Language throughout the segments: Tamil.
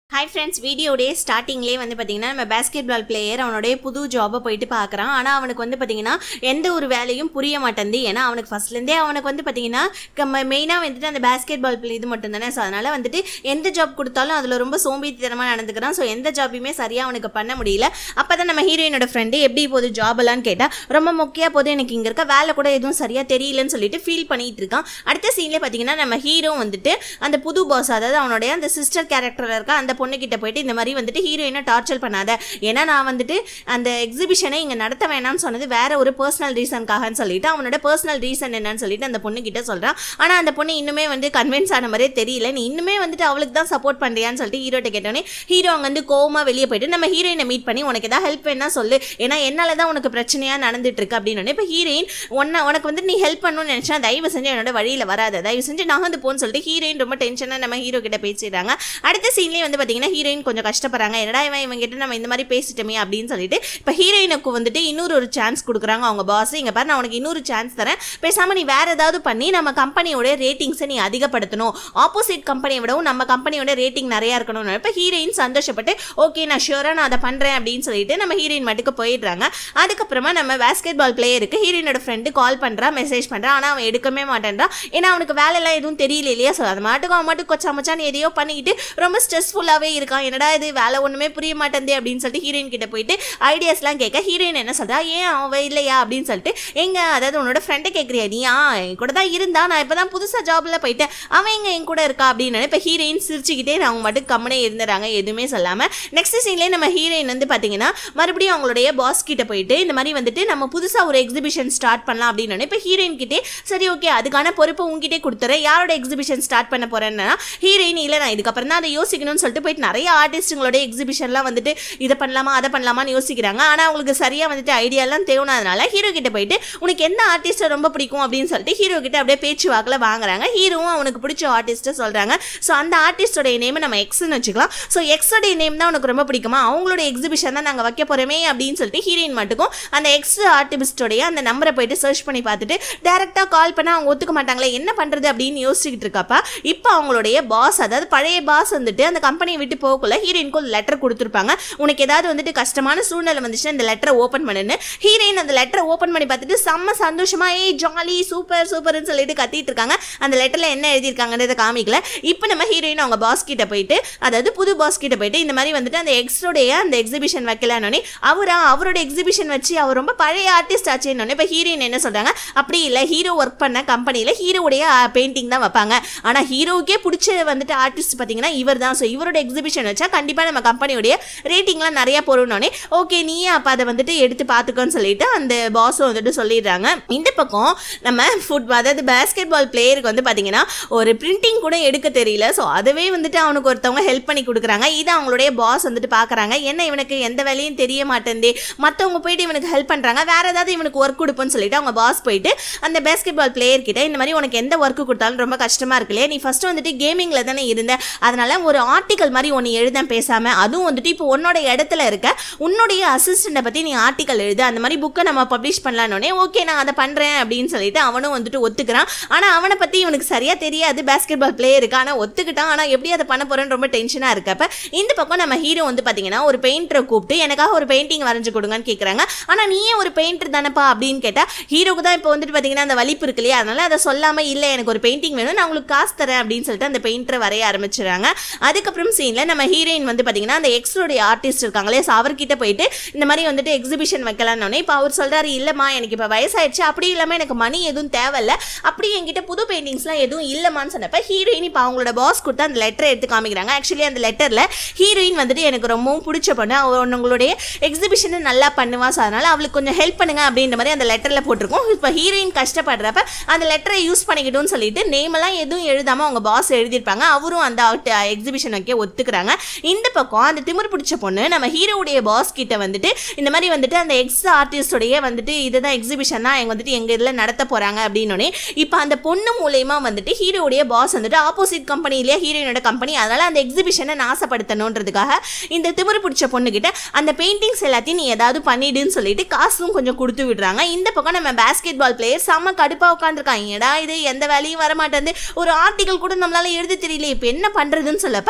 ஹாய் ஃப்ரெண்ட்ஸ் வீடியோடைய ஸ்டார்டிங்லேயே வந்து பார்த்தீங்கன்னா நம்ம பேஸ்கெட் பால் பிளேயர் அவனுடைய புது ஜாபை போயிட்டு பார்க்குறான் ஆனால் அவனுக்கு வந்து பார்த்தீங்கன்னா எந்த ஒரு வேலையும் புரிய மாட்டேங்குது ஏன்னா அவனுக்கு ஃபர்ஸ்ட்லேருந்தே அவனுக்கு வந்து பார்த்தீங்கன்னா மெயினாக வந்துட்டு அந்த பேஸ்கெட் பால் இது மட்டும் தானே ஸோ அதனால் வந்துட்டு எந்த ஜாப் கொடுத்தாலும் அதில் ரொம்ப சோம்பேறித்தனமாக நடந்துக்கிறான் ஸோ எந்த ஜாப்பையுமே சரியாக அவனுக்கு பண்ண முடியல அப்போ தான் நம்ம ஹீரோயினோட ஃப்ரெண்டு எப்படி போகுது ஜாபெல்லாம் கேட்டால் ரொம்ப முக்கிய போது எனக்கு இங்கே இருக்க வேலை கூட எதுவும் சரியாக தெரியலன்னு சொல்லிட்டு ஃபீல் பண்ணிட்டு இருக்கான் அடுத்த சீன்லேயே பார்த்தீங்கன்னா நம்ம ஹீரோ வந்துட்டு அந்த புது பாஸ் அதாவது அவனுடைய அந்த சிஸ்டர் கேரக்டரில் இருக்க அந்த பொண்ணுக்கிட்ட போயிட்டு இந்த மாதிரி வந்துட்டு ஹீரோயினை டார்ச்சர் பண்ணாத ஏன்னா நான் வந்துட்டு அந்த எக்ஸிபிஷனை இங்கே நடத்த வேணாம்னு சொன்னது வேற ஒரு பர்சனல் ரீசனுக்காகன்னு சொல்லிட்டு அவனோட பர்சனல் ரீசன் என்னன்னு சொல்லிட்டு அந்த பொண்ணு கிட்ட சொல்கிறான் ஆனால் அந்த பொண்ணு இன்னுமே வந்து கன்வின்ஸ் ஆன மாதிரியே தெரியல நீ இன்னுமே வந்துட்டு அவளுக்கு தான் சப்போர்ட் பண்ணுறியான்னு சொல்லிட்டு ஹீரோட்ட கேட்டோன்னே ஹீரோ அங்கே வந்து கோவமா வெளியே போயிட்டு நம்ம ஹீரோயினை மீட் பண்ணி உனக்கு ஏதாவது ஹெல்ப் வேணா சொல்லு ஏன்னா என்னால தான் உனக்கு பிரச்சனையாக நடந்துட்டு இருக்கு அப்படின்னு இப்போ ஹீரோயின் உன்னை உனக்கு வந்து நீ ஹெல்ப் பண்ணணும்னு நினச்சா தயவு செஞ்சு என்னோட வழியில் வராத தயவு செஞ்சு நகர்ந்து போன்னு சொல்லிட்டு ஹீரோயின் ரொம்ப டென்ஷனாக நம்ம ஹீரோ கிட்ட பேசிடுறாங்க அடுத்த சீன்லேயே வந்து பார்த்தீங்கன்னா ஹீரோயின் கொஞ்சம் கஷ்டப்படுறாங்க என்னடா இவன் இவங்க கிட்ட நம்ம இந்த மாதிரி பேசிட்டோமே அப்படின்னு சொல்லிட்டு இப்போ ஹீரோயினுக்கு வந்துட்டு இன்னொரு ஒரு சான்ஸ் கொடுக்குறாங்க அவங்க பாஸ் இங்கே பாரு நான் உனக்கு இன்னொரு சான்ஸ் தரேன் பேசாமல் நீ வேற ஏதாவது பண்ணி நம்ம கம்பெனியோட ரேட்டிங்ஸை நீ அதிகப்படுத்தணும் ஆப்போசிட் கம்பெனியை விடவும் நம்ம கம்பெனியோட ரேட்டிங் நிறையா இருக்கணும்னு இப்போ ஹீரோயின் சந்தோஷப்பட்டு ஓகே நான் ஷியூராக நான் அதை பண்ணுறேன் அப்படின்னு சொல்லிட்டு நம்ம ஹீரோயின் மட்டுக்கு போயிடுறாங்க அதுக்கப்புறமா நம்ம பேஸ்கெட் பால் பிளேயருக்கு ஹீரோயினோட ஃப்ரெண்டு கால் பண்ணுறா மெசேஜ் பண்ணுறான் ஆனால் அவன் எடுக்கவே மாட்டேன்றான் ஏன்னா அவனுக்கு வேலையெல்லாம் எதுவும் தெரியல இல்லையா ஸோ அது மாட்டுக்கு அவன் மாட்டுக்கு கொச்சா மச்சான் எதையோ பண்ணிக்கிட்டு ரொம்ப ஸ்ட்ரெஸ்ஃபுல்லாகவே இருக்கான் என்னடா இது வேலை ஒன்றுமே புரிய மாட்டேந்தே அப்படின்னு சொல்லிட்டு ஹீரோயின் கிட்ட போயிட்டு ஐடியாஸ்லாம் கேட்க ஹீரோயின் என்ன சொல்றா ஏன் அவன் இல்லையா அப்படின்னு சொல்லிட்டு எங்க அதாவது உன்னோட ஃப்ரெண்டை கேட்குறியா நீ ஆ என் கூட தான் இருந்தா நான் இப்போ தான் புதுசாக ஜாபில் போயிட்டேன் அவன் எங்க என் கூட இருக்கா அப்படின்னு இப்போ ஹீரோயின் சிரிச்சுக்கிட்டே நான் அவங்க மட்டும் கம்மனே இருந்துறாங்க எதுவுமே சொல்லாமல் நெக்ஸ்ட் சீன்லேயே நம்ம ஹீரோயின் வந்து பார்த்தீங்கன்னா மறுபடியும் அவங்களுடைய பாஸ் கிட்ட போயிட்டு இந்த மாதிரி வந்துட்டு நம்ம புதுசாக ஒரு எக்ஸிபிஷன் ஸ்டார்ட் பண்ணலாம் அப்படின்னு இப்போ ஹீரோயின் கிட்டே சரி ஓகே அதுக்கான பொறுப்பு உங்ககிட்டே கொடுத்துறேன் யாரோட எக்ஸிபிஷன் ஸ்டார்ட் பண்ண போறேன்னா ஹீரோயின் இல்லை நான் இதுக்கப்புறம் தான் அதை யோசிக்கணும்னு சொல்லிட்டு போயிட்டு நிறைய ஆர்டிஸ்ட்டுங்களோட எக்ஸிபிஷன்லாம் வந்துட்டு இதை பண்ணலாமா அதை பண்ணலாமான்னு யோசிக்கிறாங்க ஆனால் அவங்களுக்கு சரியாக வந்துட்டு ஐடியாலாம் தேவைனாதனால ஹீரோ கிட்ட போயிட்டு உனக்கு எந்த ஆர்டிஸ்ட்டை ரொம்ப பிடிக்கும் அப்படின்னு சொல்லிட்டு ஹீரோ கிட்ட அப்படியே பேச்சு வாக்கில் வாங்குறாங்க ஹீரோவும் அவனுக்கு பிடிச்ச ஆர்டிஸ்ட்டை சொல்கிறாங்க ஸோ அந்த ஆர்டிஸ்டோடைய நேம் நம்ம எக்ஸ்னு வச்சுக்கலாம் ஸோ எக்ஸோடைய நேம் தான் உனக்கு ரொம்ப பிடிக்குமா அவங்களோட எக்ஸிபிஷன் தான் நாங்கள் வைக்க போகிறோமே அப்படின்னு சொல்லிட்டு ஹீரோயின் மட்டுக்கும் அந்த எக்ஸ் ஆர்டிஸ்டோடைய அந்த நம்பரை போயிட்டு சர்ச் பண்ணி பார்த்துட்டு டேரெக்டாக கால் பண்ணால் அவங்க ஒத்துக்க மாட்டாங்களே என்ன பண்ணுறது அப்படின்னு யோசிச்சுக்கிட்டு இருக்கப்ப இப்போ அவங்களுடைய பாஸ் அதாவது பழைய பாஸ் வந்துட்டு அந்த கம்பெனியை விட்டு போகக்குள்ள ஹீரோயினுக்கு ஒரு லெட்டர் கொடுத்துருப்பாங்க உனக்கு ஏதாவது வந்துட்டு கஷ்டமான சூழ்நிலை வந்துச்சுன்னா இந்த லெட்டரை ஓப்பன் பண்ணுன்னு ஹீரோயின் அந்த லெட்டரை ஓப்பன் பண்ணி பார்த்துட்டு செம்ம சந்தோஷமா ஏய் ஜாலி சூப்பர் சூப்பர்னு சொல்லிட்டு கத்திட்டு இருக்காங்க அந்த லெட்டரில் என்ன எழுதியிருக்காங்கன்றதை காமிக்கல இப்போ நம்ம ஹீரோயின் அவங்க பாஸ் கிட்ட போயிட்டு அதாவது புது பாஸ் கிட்ட போயிட்டு இந்த மாதிரி வந்துட்டு அந்த எக்ஸோடைய அந்த எக்ஸிபிஷன் வைக்கலான்னு அவரா அவரோட எக்ஸிபிஷன் வச்சு அவர் ரொம்ப பழைய ஆர்டிஸ்ட் ஆச்சுன்னு இப்போ ஹீரோயின் என்ன சொல்றாங்க அப்படி இல்லை ஹீரோ ஒர்க் பண்ண கம்பெனியில் ஹீரோடைய பெயிண்டிங் தான் வைப்பாங்க ஆனால் ஹீரோவுக்கே பிடிச்ச வந்துட்டு ஆர்டிஸ்ட் பார்த்தீங்கன்னா இவர் தான் ஸோ இவரோட எக்ஸிபிஷன் வச்சா கண்டிப்பாக நம்ம கம்பெனியோடைய ரேட்டிங்லாம் நிறைய போடணுன்னே ஓகே நீயே அப்போ அதை வந்துட்டு எடுத்து பார்த்துக்கோன்னு சொல்லிட்டு அந்த பாஸும் வந்துட்டு சொல்லிடுறாங்க இந்த பக்கம் நம்ம ஃபுட் அதாவது பேஸ்கெட் பால் பிளேயருக்கு வந்து பார்த்தீங்கன்னா ஒரு பிரிண்டிங் கூட எடுக்க தெரியல ஸோ அதுவே வந்துட்டு அவனுக்கு ஒருத்தவங்க ஹெல்ப் பண்ணி கொடுக்குறாங்க இதை அவங்களுடைய பாஸ் வந்துட்டு பார்க்குறாங்க என்ன இவனுக்கு எந்த வேலையும் தெரிய மாட்டேந்தே மற்றவங்க போயிட்டு இவனுக்கு ஹெல்ப் பண்ணுறாங்க வேற ஏதாவது இவனுக்கு ஒர்க் கொடுப்போன்னு சொல்லிட்டு அவங்க பாஸ் போயிட்டு அந்த பேஸ்கெட் பால் பிளேயர் கிட்ட இந்த மாதிரி உனக்கு எந்த ஒர்க் கொடுத்தாலும் ரொம்ப கஷ்டமா இருக்கு இல்லையா நீ ஃபர்ஸ்ட் வந்துட்டு கேமிங்கில் தானே இருந்த அதனால ஒரு ஆர்டிக்கல் மாதிரி ஒன்று எழுத பேசாம அதுவும் வந்துட்டு இப்போ உன்னோட இடத்துல இருக்க உன்னுடைய அசிஸ்டண்ட்டை பற்றி நீ ஆர்டிக்கல் எழுது அந்த மாதிரி புக்கை நம்ம பப்ளிஷ் பண்ணலான்னே ஓகே நான் அதை பண்ணுறேன் அப்படின்னு சொல்லிட்டு அவனும் வந்துட்டு ஒத்துக்கிறான் ஆனால் அவனை பற்றி இவனுக்கு சரியாக தெரியாது பேஸ்கெட் பால் பிளேயருக்கு ஆனால் ஒத்துக்கிட்டான் ஆனால் எப்படி அதை பண்ண போகிறேன்னு ரொம்ப டென்ஷனாக இருக்கப்ப இந்த பக்கம் நம்ம ஹீரோ வந்து பார்த்தீங்கன்னா ஒரு பெயிண்டரை கூப்பிட்டு எனக்காக ஒரு பெயிண்டிங் வரைஞ்சு கொடுங்கன்னு கேட்குறாங்க ஆனால் நீயே ஒரு பெயிண்டர் தானப்பா அப்படின்னு கேட்டால் ஹீரோக்கு தான் இப்போ வந்துட்டு பார்த்தீங்கன்னா அந்த வலிப்பு இருக்கு இல்லையா அதனால அதை சொல்லாமல் இல்லை எனக்கு ஒரு பெயிண்டிங் வேணும் நான் உங்களுக்கு காசு தரேன் அப்படின்னு சொல்லிட்டு அந்த பெயிண்டரை வரைய ஆரம்பிச்சிடுறாங்க அதுக்கப்புறம் சீனில் நம்ம ஹீரோயின் வந்து பார்த்தீங்கன்னா அந்த எக்ஸோடைய ஆர்டிஸ்ட் இருக்காங்களே ஸோ அவர்கிட்ட போயிட்டு இந்த மாதிரி வந்துட்டு எக்ஸிபிஷன் வைக்கலாம்னு இப்போ அவர் சொல்கிறாரு இல்லைம்மா எனக்கு இப்போ வயசாயிடுச்சு அப்படி இல்லாமல் எனக்கு மணி எதுவும் தேவையில்ல அப்படி என்கிட்ட புது பெயிண்டிங்ஸ்லாம் எதுவும் இல்லைம்மான்னு சொன்னப்ப ஹீரோயின் இப்போ அவங்களோட பாஸ் கொடுத்து அந்த லெட்டரை எடுத்து காமிக்கிறாங்க ஆக்சுவலி அந்த லெட்டரில் ஹீரோயின் வந்துட்டு எனக்கு ரொம்பவும் பிடிச்ச பொண்ணு அவ உங்களுடைய எக்ஸிபிஷனை நல்லா பண்ணுவா ஸோ அதனால் அவளுக்கு கொஞ்சம் ஹெல்ப் பண்ணுங்க அப்படின்ற மாதிரி அந்த லெட்டரில் போட்டிருக்கோம் இப்போ ஹீரோயின் கஷ்டப்படுறப்ப அந்த லெட்டரை யூஸ் பண்ணிக்கிட்டோம்னு சொல்லிட்டு நேம் எல்லாம் எதுவும் எழுதாமல் அவங்க பாஸ் எழுதியிருப்பாங்க அவரும் அந்த எக்ஸிபிஷன் வைக்க ஒத்துக்கிறாங்க இந்த பக்கம் அந்த திமிர் பிடிச்ச பொண்ணு நம்ம ஹீரோவுடைய பாஸ் கிட்ட வந்துட்டு இந்த மாதிரி வந்துட்டு அந்த எக்ஸ் ஆர்டிஸ்டோடைய வந்துட்டு இதுதான் எக்ஸிபிஷன் தான் எங்க வந்துட்டு எங்க இதில் நடத்த போறாங்க அப்படின்னு இப்போ அந்த பொண்ணு மூலயமா வந்துட்டு ஹீரோவுடைய பாஸ் வந்துட்டு ஆப்போசிட் கம்பெனிலேயே ஹீரோயினோட கம்பெனி அதனால அந்த எக்ஸிபிஷனை நாசப்படுத்தணுன்றதுக்காக இந்த திமிரு பிடிச்ச பொண்ணுகிட்ட அந்த பெயிண்டிங்ஸ் எல்லாத்தையும் நீ ஏதாவது பண்ணிடுன்னு சொல்லிட்டு காசும் கொஞ்சம் கொடுத்து விடுறாங்க இந்த பக்கம் நம்ம பேஸ்கெட் பால் பிளேயர் செம்ம கடுப்பாக உட்காந்துருக்காங்க ஏடா இது எந்த வேலையும் வர மாட்டேங்குது ஒரு ஆர்டிகல் கூட நம்மளால எழுத தெரியல இப்போ என்ன பண்றதுன்னு சொல்லப்ப புது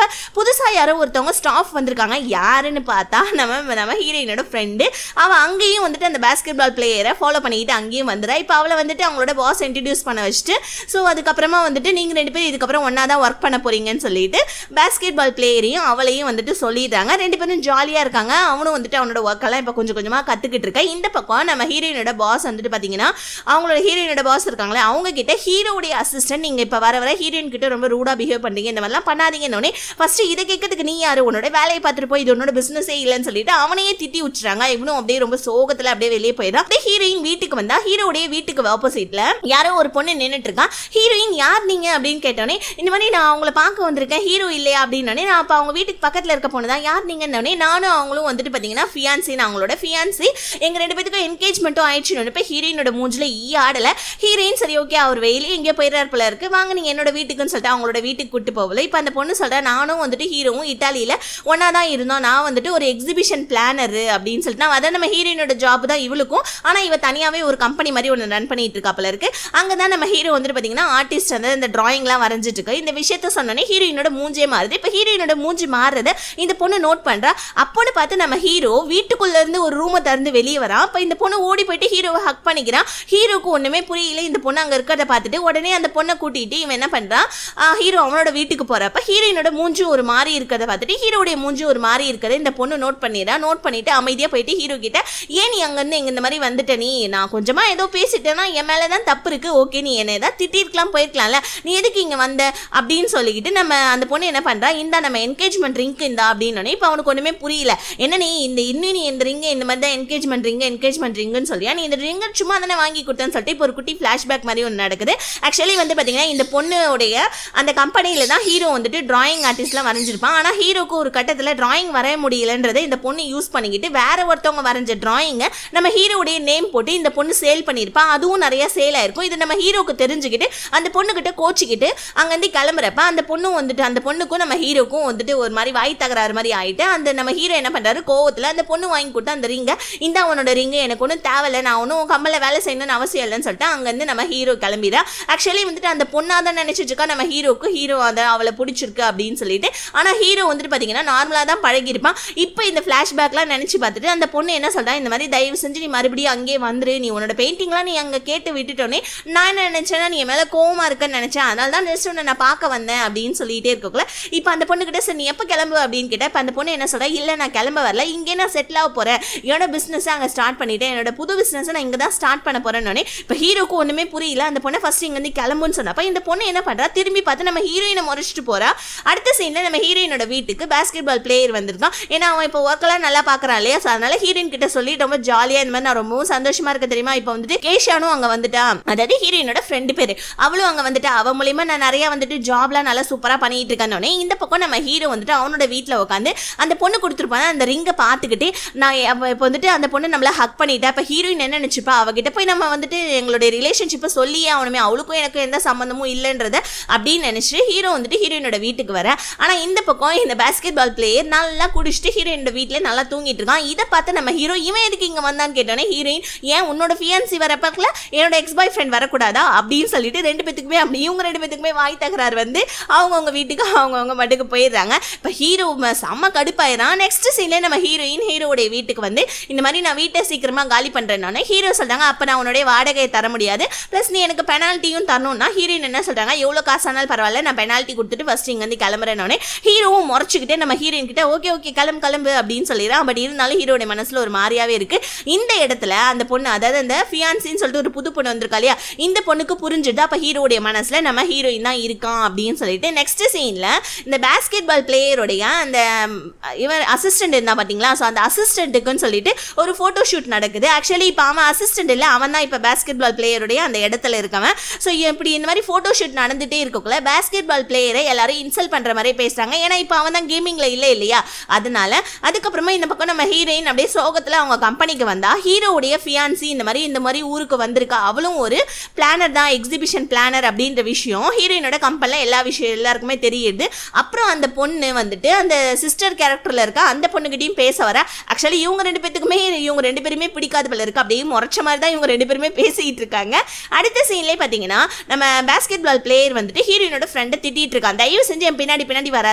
புதுசாக யாரோ ஒருத்தவங்க ஸ்டாஃப் வந்திருக்காங்க யாருன்னு பார்த்தா நம்ம நம்ம ஹீரோயினோட ஃப்ரெண்டு அவள் அங்கேயும் வந்துட்டு அந்த பேஸ்கெட் பால் பிளேயரை ஃபாலோ பண்ணிக்கிட்டு அங்கேயும் வந்துடுறா இப்போ அவளை வந்துட்டு அவங்களோட பாஸ் இன்ட்ரடியூஸ் பண்ண வச்சுட்டு ஸோ அதுக்கப்புறமா வந்துட்டு நீங்கள் ரெண்டு பேரும் இதுக்கப்புறம் ஒன்றா தான் ஒர்க் பண்ண போறீங்கன்னு சொல்லிட்டு பேஸ்கெட் பால் பிளேயரையும் அவளையும் வந்துட்டு சொல்லிடுறாங்க ரெண்டு பேரும் ஜாலியாக இருக்காங்க அவனும் வந்துட்டு அவனோட ஒர்க்கெல்லாம் இப்போ கொஞ்சம் கொஞ்சமாக கற்றுக்கிட்டு இருக்கா இந்த பக்கம் நம்ம ஹீரோயினோட பாஸ் வந்துட்டு பார்த்தீங்கன்னா அவங்களோட ஹீரோயினோட பாஸ் இருக்காங்களே அவங்க கிட்ட ஹீரோவுடைய அசிஸ்டன்ட் நீங்கள் இப்போ வர வர ஹீரோயின் கிட்ட ரொம்ப ரூடாக பிஹேவ் பண்ணுறீங்க இந்த மாதிரிலாம் பண்ணாதீங்கன்னொடனே ஃபர்ஸ்ட் இதை கேட்கறதுக்கு நீ யாரு உன்னோட வேலையை பார்த்துட்டு போய் இது உன்னோட பிசினஸே இல்லைன்னு சொல்லிட்டு அவனையே திட்டி விட்டுறாங்க இவனும் அப்படியே ரொம்ப சோகத்தில் அப்படியே வெளியே போயிடும் அப்படியே ஹீரோயின் வீட்டுக்கு வந்தா ஹீரோடைய வீட்டுக்கு ஆப்போசிட்ல யாரோ ஒரு பொண்ணு நின்றுட்டு இருக்கான் ஹீரோயின் யார் நீங்க அப்படின்னு கேட்டோன்னே இந்த மாதிரி நான் அவங்கள பார்க்க வந்திருக்கேன் ஹீரோ இல்லையா அப்படின்னே நான் அப்போ அவங்க வீட்டுக்கு பக்கத்தில் இருக்க பொண்ணு தான் யார் நீங்கன்னொடனே நானும் அவங்களும் வந்துட்டு பார்த்தீங்கன்னா ஃபியான்சின்னு அவங்களோட ஃபியான்சி எங்க ரெண்டு பேத்துக்கும் என்கேஜ்மெண்ட்டும் ஆயிடுச்சுன்னு இப்போ ஹீரோயினோட மூஞ்சில ஈ ஆடல ஹீரோயின் சரி ஓகே அவர் வெயிலே எங்கேயோ போயிடுறாரு போல இருக்கு வாங்க நீங்க என்னோட வீட்டுக்குன்னு சொல்லிட்டு அவங்களோட வீட்டுக்கு கூட்டு போகல இப்போ அந்த பொண்ணு சொல்றா நானும் வந்துட்டு ஹீரோவும் இட்டாலியில ஒன்னா தான் இருந்தோம் நான் வந்துட்டு ஒரு எக்ஸிபிஷன் பிளானர் அப்படின்னு சொல்லிட்டு நான் அதான் நம்ம ஹீரோயினோட ஜாப் தான் இவளுக்கும் ஆனா இவ தனியாவே ஒரு கம்பெனி மாதிரி ஒன்று ரன் பண்ணிட்டு இருக்கா போல இருக்கு அங்கே தான் நம்ம ஹீரோ வந்துட்டு பார்த்தீங்கன்னா ஆர்டிஸ்ட் வந்து இந்த டிராயிங்லாம் வரைஞ்சிட்டு இருக்கு இந்த விஷயத்த சொன்னோன்னே ஹீரோயினோட மூஞ்சே மாறுது இப்போ ஹீரோயினோட மூஞ்சி மாறுறத இந்த பொண்ணு நோட் பண்றா அப்போன்னு பார்த்து நம்ம ஹீரோ வீட்டுக்குள்ள இருந்து ஒரு ரூமை திறந்து வெளியே வரான் அப்போ இந்த பொண்ணு ஓடி போயிட்டு ஹீரோவை ஹக் பண்ணிக்கிறான் ஹீரோக்கு ஒண்ணுமே புரியல இந்த பொண்ணு அங்க இருக்கிறத பார்த்துட்டு உடனே அந்த பொண்ணை கூட்டிட்டு இவன் என்ன பண்றான் ஆஹ் ஹீரோ அவனோட வீட்டுக்கு போறப்ப ஹீரோயினோட மூஞ்சி ஒரு மாதிரி இருக்கிறத பார்த்துட்டு ஹீரோடைய மூஞ்சி ஒரு மாதிரி இருக்கிறத இந்த பொண்ணு நோட் பண்ணிடுறா நோட் பண்ணிட்டு அமைதியா போயிட்டு ஹீரோ கிட்ட ஏன் நீ அங்கேருந்து எங்க இந்த மாதிரி வந்துட்ட நீ நான் கொஞ்சமா ஏதோ பேசிட்டேன்னா என் மேலே தான் தப்பு இருக்கு ஓகே நீ என்ன ஏதாவது திட்டிருக்கலாம் போயிருக்கலாம்ல நீ எதுக்கு இங்க வந்த அப்படின்னு சொல்லிக்கிட்டு நம்ம அந்த பொண்ணு என்ன பண்றா இந்த நம்ம என்கேஜ்மெண்ட் ரிங்க் இந்தா அப்படின்னு இப்போ அவனுக்கு ஒண்ணுமே புரியல என்ன நீ இந்த இன்னும் நீ இந்த ரிங்க இந்த மாதிரி தான் என்கேஜ்மெண்ட் ரிங்கு என்கேஜ்மெண்ட் ரிங்குன்னு சொல்லியா நீ இந்த ரிங்கை சும்மா தானே வாங்கி கொடுத்தேன்னு சொல்லிட்டு இப்போ ஒரு குட்டி ஃப்ளாஷ்பேக் மாதிரி ஒன்று நடக்குது ஆக்சுவலி வந்து பார்த்தீங்கன்னா இந்த பொண்ணுடைய அந்த கம்பெனியில் தான் ஹீரோ வந்துட்டு டிராயிங் ஆர்டிஸ்ட்லாம் வரைஞ்சிருப்பான் ஆனால் ஹீரோக்கு ஒரு கட்டத்தில் டிராயிங் வரைய முடியலன்றதை இந்த பொண்ணு யூஸ் பண்ணிக்கிட்டு வேற ஒருத்தவங்க வரைஞ்ச டிராயிங்கை நம்ம ஹீரோடைய நேம் போட்டு இந்த பொண்ணு சேல் பண்ணியிருப்பா அதுவும் நிறைய சேல் ஆயிருக்கும் இது நம்ம ஹீரோக்கு தெரிஞ்சுக்கிட்டு அந்த பொண்ணுக்கிட்ட கோச்சிக்கிட்டு அங்கேருந்து கிளம்புறப்ப அந்த பொண்ணும் வந்துட்டு அந்த பொண்ணுக்கும் நம்ம ஹீரோக்கும் வந்துட்டு ஒரு மாதிரி வாய் தகராறு மாதிரி ஆயிட்டு அந்த நம்ம ஹீரோ என்ன பண்றாரு கோவத்தில் அந்த பொண்ணு வாங்கி கொடுத்து அந்த ரிங்கை இந்த உன்னோட ரிங்கு எனக்கு ஒன்றும் தேவையில்ல நான் ஒன்றும் கம்மலில் வேலை செய்யணும்னு அவசியம் இல்லைன்னு சொல்லிட்டு அங்கேருந்து நம்ம ஹீரோ கிளம்பிடா ஆக்சுவலி வந்துட்டு அந்த பொண்ணாக தான் நினைச்சிட்டு இருக்கா நம்ம ஹீரோக்கு ஹீரோ அதை அவளை பிடிச்சிருக்கு அப்படின்னு சொல்லிட்டு ஆனால் ஹீரோ வந்துட்டு பார்த்தீங்கன்னா நார்மலாக தான் பழகிருப்பான் இப்போ இந்த ஃப்ளாஷ்பேக்லாம் நினச்சி பார்த்துட்டு அந்த பொண்ணு என்ன சொல்றா இந்த மாதிரி தயவு செஞ்சு நீ மறுபடியும் அங்கேயே வந்துரு நீ உன்னோட பெயிண்டிங்லாம் நீ அங்கே கேட்டு விட்டுட்டோன்னே நான் என்ன நினச்சேன்னா நீ என் மேலே கோவமா இருக்கன்னு நினச்சேன் அதனால தான் ஜஸ்ட் உன்னை நான் பார்க்க வந்தேன் அப்படின்னு சொல்லிட்டே இருக்கக்குள்ள இப்போ அந்த பொண்ணுக்கிட்ட சரி நீ எப்போ கிளம்பு அப்படின்னு கேட்டா இப்போ அந்த பொண்ணு என்ன சொல்றா இல்லை நான் கிளம்ப வரல இங்கே நான் செட்டில் ஆக போகிறேன் என்னோட பிஸ்னஸ் அங்கே ஸ்டார்ட் பண்ணிட்டேன் என்னோட புது பிஸ்னஸ் நான் இங்கே தான் ஸ்டார்ட் பண்ண போறேன்னு இப்போ ஹீரோக்கு ஒன்றுமே புரியல அந்த பொண்ணை ஃபர்ஸ்ட் இங்கேருந்து கிளம்புன்னு சொன்னப்ப இந்த பொண்ணு என்ன பண்ணுறா திரும்பி பார்த்து நம்ம ஹீரோயினை முறைச்சிட்டு போறா அடுத்த சீனில் நம்ம ஹீரோயினோட வீட்டுக்கு பாஸ்கெட் பால் பிளேயர் வந்திருக்கான் ஏன்னா அவன் இப்போ ஒர்க்கெல்லாம் நல்லா பார்க்குறான் இல்லையா ஸோ அதனால ஹீரோயின் கிட்ட சொல்லி ரொம்ப ஜாலியாக இந்த மாதிரி நான் ரொம்பவும் சந்தோஷமா இருக்க தெரியுமா இப்போ வந்துட்டு கேஷானும் அங்கே வந்துட்டான் அதாவது ஹீரோயினோட ஃப்ரெண்டு பேர் அவளும் அங்கே வந்துட்டு அவன் மூலியமா நான் நிறைய வந்துட்டு ஜாப்லாம் நல்லா சூப்பராக பண்ணிட்டு இருக்கேன்னொடனே இந்த பக்கம் நம்ம ஹீரோ வந்துட்டு அவனோட வீட்டில் உட்காந்து அந்த பொண்ணு கொடுத்துருப்பாங்க அந்த ரிங்கை பார்த்துக்கிட்டு நான் அவ- இப்போ வந்துட்டு அந்த பொண்ணு நம்மள ஹக் பண்ணிட்டா இப்போ ஹீரோயின் என்ன நினச்சிப்பா அவகிட்ட போய் நம்ம வந்துட்டு எங்களுடைய ரிலேஷன்ஷிப்பை சொல்லியே அவனுமே அவளுக்கும் எனக்கும் எந்த சம்மந்தமும் இல்லைன்றத அப்படின்னு நினச்சிட்டு ஹீரோ வந்துட்டு ஹீரோயினோட வீட்டுக்கு வர ஆனால் இந்த பக்கம் இந்த பாஸ்கெட் பால் பிளேயர் நல்லா குடிச்சிட்டு ஹீரோயினோட வீட்டில் நல்லா தூங்கிட்டு இருக்கான் இதை பார்த்து நம்ம ஹீரோ இவன் எதுக்கு இங்கே வந்தான்னு கேட்டோன்னே ஹீரோயின் ஏன் உன்னோட ஃபியான்சி வரப்பக்கல என்னோட எக்ஸ் பாய் ஃப்ரெண்ட் வரக்கூடாதா அப்படின்னு சொல்லிட்டு ரெண்டு பேத்துக்குமே அப்படி இவங்க ரெண்டு பேத்துக்குமே வாய் தகராறு வந்து அவங்கவுங்க வீட்டுக்கு அவங்கவுங்க மட்டுக்கு போயிடுறாங்க இப்போ ஹீரோ செம்ம கடுப்பாயிரான் நெக்ஸ்ட் சீன்ல நம்ம ஹீரோயின் ஹீரோடைய வீட்டுக்கு வந்து இந்த மாதிரி நான் வீட்டை சீக்கிரமா காலி பண்றேன்னு ஹீரோ சொல்றாங்க அப்ப நான் உன்னுடைய வாடகையை தர முடியாது ப்ளஸ் நீ எனக்கு பெனால்ட்டியும் தரணும்னா ஹீரோயின் என்ன சொல்றாங்க எவ்வளோ காசு ஆனாலும் பரவாயில்ல நான் பெனால்ட்டி கொடுத்துட்டு ஃபர்ஸ்ட் இங்க வந்து கிளம்புறேன்னொடனே ஹீரோவும் முறைச்சிக்கிட்டே நம்ம ஹீரோயின் கிட்ட ஓகே ஓகே கிளம்பு கிளம்பு அப்படின்னு சொல்லிடுறான் பட் இருந்தாலும் ஹீரோடைய மனசுல ஒரு மாதிரியாவே இருக்கு இந்த இடத்துல அந்த பொண்ணு அதாவது அந்த ஃபியான்சின்னு சொல்லிட்டு ஒரு புது பொண்ணு வந்திருக்கா இல்லையா இந்த பொண்ணுக்கு புரிஞ்சுட்டு அப்ப ஹீரோடைய மனசுல நம்ம ஹீரோயின் தான் இருக்கான் அப்படின்னு சொல்லிட்டு நெக்ஸ்ட் சீன்ல இந்த பாஸ்கெட் பால் பிளேயருடைய அந்த ம், இவன் அசிஸ்டன்ட் இருந்தா பாத்தீங்களா ஸோ அந்த அசிஸ்டண்ட்டுக்குன்னு சொல்லிட்டு ஒரு ஃபோட்டோ ஷூட் நடக்குது ஆக்சுவலி இப்போ அவன் அசிஸ்டன்ட் இல்லை அவன் தான் இப்போ பாஸ்கெட் பால் பிளேயருடைய அந்த இடத்துல இருக்கவன் ஸோ இப்படி இந்த மாதிரி ஃபோட்டோ ஷூட் நடந்துட்டே இருக்கக்குள்ள பாஸ்கெட் பால் பிளேயரை எல்லாரும் இன்சல்ட் பண்ற மாதிரி பேசுறாங்க ஏன்னா இப்போ அவன் தான் கேமிங்ல இல்லை இல்லையா அதனால அதுக்கப்புறமா இந்த பக்கம் நம்ம ஹீரோயின் அப்படியே சோகத்துல அவங்க கம்பெனிக்கு வந்தா ஹீரோவுடைய ஃபியான்சி இந்த மாதிரி இந்த மாதிரி ஊருக்கு வந்திருக்கா அவளும் ஒரு பிளானர் தான் எக்ஸிபிஷன் பிளானர் அப்படின்ற விஷயம் ஹீரோயினோட கம்பெனியில் எல்லா விஷயம் எல்லாருக்குமே தெரியுது அப்புறம் அந்த பொண்ணு வந்துட்டு அந்த சிஸ்டர் கேரக்டர்ல இருக்கா அந்த பொண்ணுகிட்டயும் பேச வர ஆக்சுவலி இவங்க ரெண்டு பேத்துக்குமே இவங்க ரெண்டு பேருமே பிடிக்காத போல இருக்கு அப்படியே முறைச்ச மாதிரி தான் இவங்க ரெண்டு பேருமே பேசிட்டு இருக்காங்க அடுத்த சீன்லேயே பார்த்தீங்கன்னா நம்ம பாஸ்கெட் பால் பிளேயர் வந்துட்டு ஹீரோயினோட ஃப்ரெண்டை திட்டிட்டு இருக்கான் தயவு செஞ்சு என் பின்னாடி பின்னாடி வராத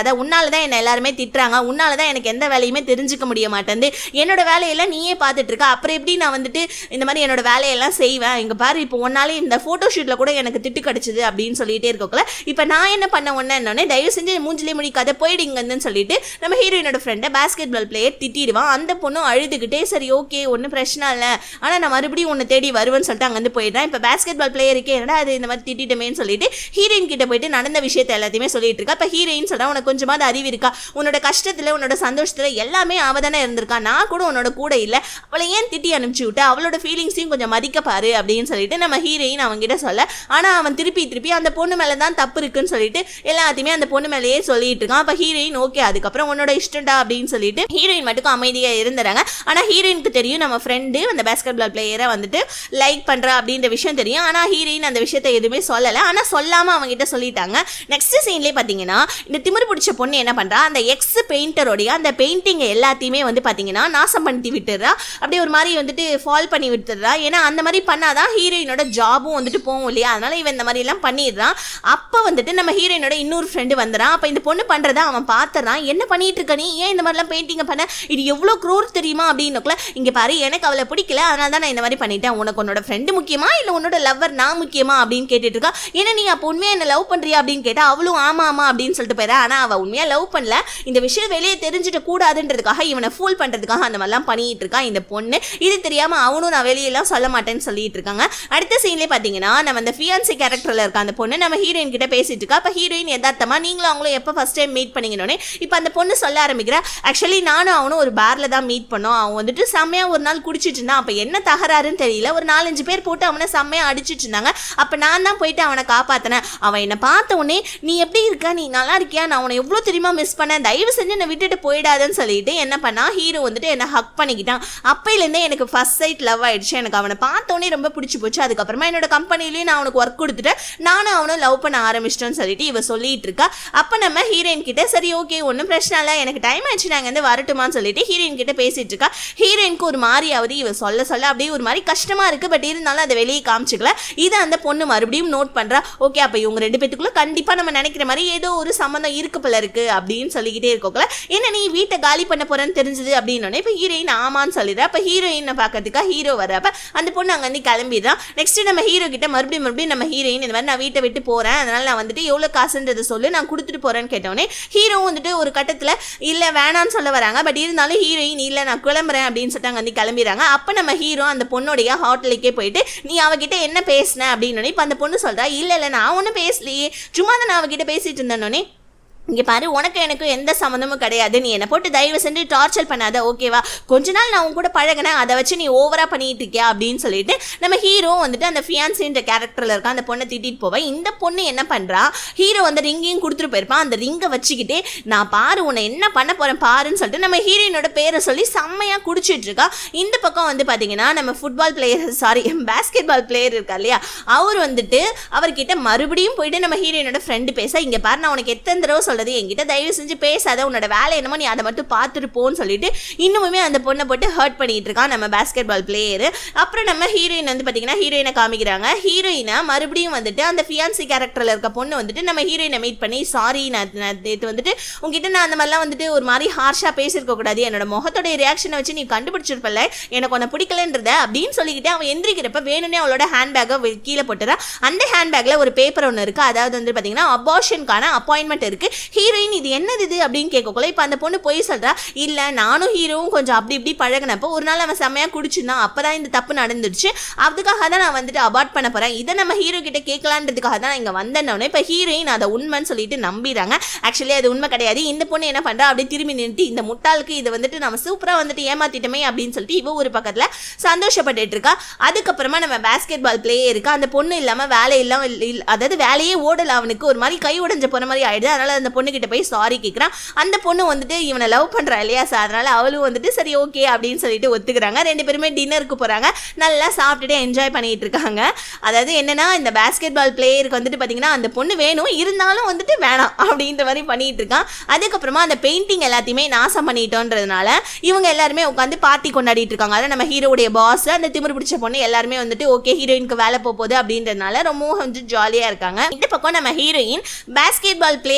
பேசாத உன்னால தான் என்ன எல்லாருமே திட்டுறாங்க உன்னால தான் எனக்கு எந்த வேலையுமே தெரிஞ்சுக்க முடிய மாட்டேங்குது என்னோட வேலையெல்லாம் நீயே பார்த்துட்டு இருக்க அப்புறம் எப்படி நான் வந்துட்டு இந்த மாதிரி என்னோட வேலையெல்லாம் செய்வேன் இங்க பாரு இப்போ ஒன்னாலே இந்த ஃபோட்டோ ஷூட்ல கூட எனக்கு திட்டு கிடைச்சது அப்படின்னு சொல்லிட்டே இருக்கக்குள்ள இப்போ நான் என்ன பண்ண ஒன்னே தயவு செஞ்சு மூஞ்சிலே முடி கதை போயிடுங்கன்னு சொல்லிட்டு நம்ம ஹீரோயினோட ஃப்ரெண்டை பாஸ்கெட் பால் பிளேயர் திட்டிடுவான் அந்த பொண்ணும் அழுதுகிட்டே சரி ஓகே ஒன்றும் பிரச்சனை இல்லை ஆனால் நான் மறுபடியும் உன்னை தேடி வருவேன்னு சொல்லிட்டு அங்கேருந்து போயிடுறேன் இப்போ பாஸ்கெட் பால் பிளேயருக்கு என்னடா அது இந்த மாதிரி திட்டிட்டமேன்னு சொல்லிட்டு ஹீரோயின் கிட்ட போயிட்டு நடந்த விஷயத்தை எல்லாத்தையுமே சொல்லிட்டு இருக்கா இப்போ ஹீரோயின் சொல்றா உனக்கு கொஞ்சமாவது அறிவு இருக்கா உன்னோட கஷ்டத்துல உன்னோட சந்தோஷத்துல எல்லாமே அவ தானே இருந்திருக்கா நான் கூட உன்னோட கூட இல்லை அவளை ஏன் திட்டி அனுப்பிச்சு விட்ட அவளோட ஃபீலிங்ஸையும் கொஞ்சம் மதிக்க பாரு அப்படின்னு சொல்லிட்டு நம்ம ஹீரோயின் அவன்கிட்ட சொல்ல ஆனா அவன் திருப்பி திருப்பி அந்த பொண்ணு மேல தான் தப்பு இருக்குன்னு சொல்லிட்டு எல்லாத்தையுமே அந்த பொண்ணு மேலேயே சொல்லிட்டு இருக்கான் அப்ப ஹீரோயின் ஓகே அதுக்கப்புறம் உன்னோட இஷ்டம்டா அப்படின்னு சொல்லிட்டு ஹீரோயின் மட்டும் அமைதியா இருந்துறாங்க ஆனா ஹீரோயினுக்கு தெரியும் நம்ம ஃப்ரெண்டு அந்த பேஸ்கெட் பால் பிளேயரை வந்துட்டு லைக் பண்றா அப்படின்ற விஷயம் தெரியும் ஆனா ஹீரோயின் அந்த விஷயத்தை எதுவுமே சொல்லல ஆனா சொல்லாம அவங்க கிட்ட சொல்லிட்டாங்க நெக்ஸ்ட் சீன்லயே பாத்தீங்கன்னா இந்த திமிரு பிடிச்ச பொண்ணு என்ன பண்றா அந்த எக்ஸ் பெயிண்டரோடைய அந்த பெயிண்டிங் எல்லாத்தையுமே வந்து பாத்தீங்கன்னா நாசம் பண்ணி விட்டுறா அப்படியே ஒரு மாதிரி வந்துட்டு ஃபால் பண்ணி விட்டுறா ஏன்னா அந்த மாதிரி பண்ணாதான் ஹீரோயினோட ஜாபும் வந்துட்டு போகும் இல்லையா அதனால இவன் இந்த மாதிரி எல்லாம் பண்ணிடுறான் அப்போ வந்துட்டு நம்ம ஹீரோயினோட இன்னொரு ஃப்ரெண்டு வந்துடுறான் அப்போ இந்த பொண்ணு பண்றத அவன் பார்த்துறான் என்ன பண்ணிட்டு இருக்க நீ ஏன் இந்த மாதிரிலாம் பெயிண்டிங் பண்ண இது எவ்வளோ க்ரூர் தெரியுமா அப்படின்னுக்குள்ள இங்க பாரு எனக்கு அவளை பிடிக்கல அதனால தான் நான் இந்த மாதிரி பண்ணிட்டேன் உனக்கு உன்னோட ஃப்ரெண்டு முக்கியமா இல்லை உன்னோட லவ்வர் நான் முக்கியமா அப்படின்னு கேட்டுட்டு இருக்கா ஏன்னா நீ அப்போ உண்மையா என்ன லவ் பண்றியா அப்படின்னு கேட்டா அவளும் ஆமா ஆமா அப்படின்னு சொல்லிட்டு போயிடா ஆனா அவ உண்மையா லவ் பண்ணல இந்த விஷயம் வெளியே தெரிஞ்சுட்டு கூடாதுன்றதுக்காக இவனை ஃபூல் பண்றதுக்காக அந்த மாதிரிலாம் பண்ணிட்டு இருக்கான் இந்த பொண்ணு இது தெரியாம அவனும் நான் வெளியெல்லாம் சொல்ல மாட்டேன்னு சொல்லிட்டு இருக்காங்க அடுத்த சீன்லேயே பார்த்தீங்கன்னா நம்ம அந்த ஃபியான்சி கேரக்டரில் இருக்க அந்த பொண்ணு நம்ம ஹீரோயின் கிட்ட பேசிட்டு இருக்கா அப்போ ஹீரோயின் யதார்த்தமா நீங்களும் அவங்களும் எப்போ ஃபர்ஸ்ட் டைம் மீட் பண்ணிங்கனோடனே இப்போ அந்த பொண்ணு சொல்ல ஆரம்பிக்கிறா ஆக்சுவலி நானும் அவனும் ஒரு பாரில் தான் மீட் பண்ணோம் அவன் வந்துட்டு செம்மையா ஒரு நாள் குடிச்சிட்டு இருந்தான் அப்போ என்ன தகராறுன்னு தெரியல ஒரு நாலஞ்சு பேர் போட்டு அவனை செம்மையா அடிச்சிட்டு இருந்தாங்க அப்போ நான் தான் போயிட்டு அவனை காப்பாத்தினேன் அவன் என்னை பார்த்த உடனே நீ எப்படி இருக்க நீ நல்லா இருக்கியா நான் உன்னை எவ்வளோ தெரியுமா மிஸ் பண்ணேன் தயவு செஞ்சு என்னை விட்டுட்டு போயிடாதுன்னு சொல்லிட்டு என்ன பண்ணா ஹீரோ வந்துட்டு என்னை ஹக் பண்ணிக்கிட்டான் அப்பையிலேருந்தே எனக்கு ஃபர்ஸ்ட் சைட் லவ் ஆயிடுச்சு எனக்கு அவனை பார்த்தோன்னே ரொம்ப பிடிச்சி போச்சு அதுக்கப்புறமா என்னோட கம்பெனிலையும் நான் அவனுக்கு ஒர்க் கொடுத்துட்டேன் நானும் அவனும் லவ் பண்ண ஆரம்பிச்சிட்டோன்னு சொல்லிட்டு இவ சொல்லிட்டு இருக்கா அப்போ நம்ம ஹீரோயின் கிட்ட சரி ஓகே ஒன்றும் பிரச்சனை இல்லை எனக்கு டைம் ஆயிடுச்சு நாங்கள் வந்து வரட்டுமான்னு சொல்லிட்டு ஹீரோயின் கிட்ட பேசிட்டு இருக்கா ஹீரோயினுக்கு ஒரு மாதிரியாவது இவ சொல்ல சொல்ல அப்படியே ஒரு மாதிரி கஷ்டமா இருக்கு பட் இருந்தாலும் அதை வெளியே காமிச்சிக்கல இதை அந்த பொண்ணு மறுபடியும் நோட் பண்றா ஓகே அப்போ இவங்க ரெண்டு பேத்துக்குள்ள கண்டிப்பா நம்ம நினைக்கிற மாதிரி ஏதோ ஒரு சம்மந்தம் இருக்கு போல இருக்கு அப்படின்னு சொல்லிக்கிட்டே இருக்கோக்கல என்ன நீ வீட்டை காலி பண்ண போறேன்னு தெரிஞ்சது அப்படின்னு இப்போ ஹீரோயின் ஆமான்னு சொல்லிடுறா அப்போ ஹீரோயினை பார்க்கறதுக்கா ஹீரோ வரப்ப அந்த பொண்ணு அங்கே வந்து கிளம்பிடுறான் நெக்ஸ்ட் நம்ம ஹீரோ கிட்ட மறுபடியும் மறுபடியும் நம்ம ஹீரோயின் இந்த மாதிரி நான் வீட்டை விட்டு போறேன் அதனால நான் வந்துட்டு எவ்வளோ காசுன்றதை சொல்லு நான் கொடுத்துட்டு போறேன்னு கேட்டோடனே ஹீரோ வந்துட்டு ஒரு கட்டத்தில் இல்லை வேணான்னு சொல்ல வராங்க பட் இருந்தாலும் ஹீரோயின் இல்லை நான் கிளம்புறேன் அப்படின்னு சொல்லிட்டு அங்கே வந்து கிளம்பிடுறாங்க அப்போ நம்ம ஹீரோ அந்த பொண்ணுடைய ஹோட்டலுக்கே போயிட்டு நீ அவகிட்ட என்ன பேசின அப்படின்னு இப்போ அந்த பொண்ணு சொல்றா இல்லை இல்லை நான் ஒன்றும் பேசலையே சும்மா தான் நான் அவகிட்ட பேசிட்டு இருந்தேனோனே இங்கே பாரு உனக்கு எனக்கு எந்த சம்மந்தமும் கிடையாது நீ என்னை போட்டு தயவு செஞ்சு டார்ச்சர் பண்ணாத ஓகேவா கொஞ்ச நாள் நான் உன் கூட பழகினேன் அதை வச்சு நீ ஓவரா பண்ணிட்டு இருக்கியா அப்படின்னு சொல்லிட்டு நம்ம ஹீரோ வந்துட்டு அந்த ஃபியான்சின்ற கேரக்டரில் இருக்க அந்த பொண்ணை திட்டிட்டு போவேன் இந்த பொண்ணு என்ன பண்ணுறா ஹீரோ வந்து ரிங்கையும் கொடுத்துட்டு போயிருப்பான் அந்த ரிங்கை வச்சுக்கிட்டே நான் பாரு உன்னை என்ன பண்ண போறேன் பாருன்னு சொல்லிட்டு நம்ம ஹீரோயினோட பேரை சொல்லி செம்மையாக குடிச்சிட்டு இருக்கா இந்த பக்கம் வந்து பார்த்தீங்கன்னா நம்ம football player sorry basketball player இருக்கா இல்லையா அவர் வந்துட்டு அவர்கிட்ட மறுபடியும் போயிட்டு நம்ம ஹீரோயினோட ஃப்ரெண்டு பேச இங்கே பாரு நான் உனக்கு எத்தனை தடவை சொல்றது என்கிட்ட தயவு செஞ்சு பேசாத உன்னோட வேலை என்னமோ நீ அதை மட்டும் பார்த்துட்டு போன்னு சொல்லிட்டு இன்னுமுமே அந்த பொண்ணை போட்டு ஹர்ட் பண்ணிட்டு இருக்கான் நம்ம பேஸ்கெட் பால் பிளேயர் அப்புறம் நம்ம ஹீரோயின் வந்து பார்த்தீங்கன்னா ஹீரோயினை காமிக்கிறாங்க ஹீரோயினை மறுபடியும் வந்துட்டு அந்த ஃபியான்சி கேரக்டரில் இருக்க பொண்ணு வந்துட்டு நம்ம ஹீரோயினை மீட் பண்ணி சாரி நான் நான் நேற்று வந்துட்டு உங்ககிட்ட நான் அந்த மாதிரிலாம் வந்துட்டு ஒரு மாதிரி ஹார்ஷாக பேசியிருக்க கூடாது என்னோட முகத்தோட ரியாக்ஷனை வச்சு நீ கண்டுபிடிச்சிருப்பல எனக்கு உன்னை பிடிக்கலன்றத அப்படின்னு சொல்லிக்கிட்டு அவன் எந்திரிக்கிறப்ப வேணும்னே அவளோட ஹேண்ட்பேக்கை கீழே போட்டுறா அந்த ஹேண்ட்பேக்கில் ஒரு பேப்பர் ஒன்று இருக்குது அதாவது வந்து பார்த்தீங்கன்னா அபார்ஷனுக்கான அப்பாயின்மெண்ட் இருக்குது ஹீரோயின் இது என்னது இது அப்படின்னு கேட்கக்குள்ள இப்போ அந்த பொண்ணு போய் சொல்கிறா இல்லை நானும் ஹீரோவும் கொஞ்சம் அப்படி இப்படி பழகினப்போ ஒரு நாள் அவன் செம்மையாக குடிச்சிருந்தான் அப்போ தான் இந்த தப்பு நடந்துருச்சு அதுக்காக தான் நான் வந்துட்டு அபார்ட் பண்ண போகிறேன் இதை நம்ம ஹீரோ கிட்ட கேட்கலான்றதுக்காக தான் நான் இங்கே வந்தேன்னொன்னே இப்போ ஹீரோயின் அதை உண்மைன்னு சொல்லிட்டு நம்பிடுறாங்க ஆக்சுவலி அது உண்மை கிடையாது இந்த பொண்ணு என்ன பண்ணுறா அப்படியே திரும்பி நிறுத்தி இந்த முட்டாளுக்கு இது வந்துட்டு நம்ம சூப்பராக வந்துட்டு ஏமாத்திட்டோமே அப்படின்னு சொல்லிட்டு இவ ஒரு பக்கத்தில் சந்தோஷப்பட்டுட்டு இருக்கா அதுக்கப்புறமா நம்ம பேஸ்கெட் பால் பிளே இருக்கா அந்த பொண்ணு இல்லாமல் வேலை இல்லாமல் அதாவது வேலையே ஓடல அவனுக்கு ஒரு மாதிரி கை உடைஞ்ச போன மாதிரி ஆயிடுது அதனால அந்த பொண்ணு கிட்ட போய் சாரி கேட்குறான் அந்த பொண்ணு வந்துட்டு இவனை லவ் பண்றா இல்லையா சார் அதனால அவளும் வந்துட்டு சரி ஓகே அப்படின்னு சொல்லிட்டு ஒத்துக்கிறாங்க ரெண்டு பேருமே டின்னருக்கு போறாங்க நல்லா சாப்பிட்டுட்டு என்ஜாய் பண்ணிட்டு இருக்காங்க அதாவது என்னன்னா இந்த பேஸ்கெட் பால் பிளேயருக்கு வந்துட்டு பாத்தீங்கன்னா அந்த பொண்ணு வேணும் இருந்தாலும் வந்துட்டு வேணாம் அப்படின்ற மாதிரி பண்ணிட்டு இருக்கான் அதுக்கப்புறமா அந்த பெயிண்டிங் எல்லாத்தையுமே நாசம் பண்ணிட்டோன்றதுனால இவங்க எல்லாருமே உட்காந்து பார்ட்டி கொண்டாடிட்டு இருக்காங்க அதாவது நம்ம ஹீரோடைய பாஸ் அந்த திமிரு பிடிச்ச பொண்ணு எல்லாருமே வந்துட்டு ஓகே ஹீரோயினுக்கு வேலை போக போகுது அப்படின்றதுனால ரொம்பவும் கொஞ்சம் ஜாலியா இருக்காங்க இந்த பக்கம் நம்ம ஹீரோயின் பேஸ்கெட் பால் பிளேயருடைய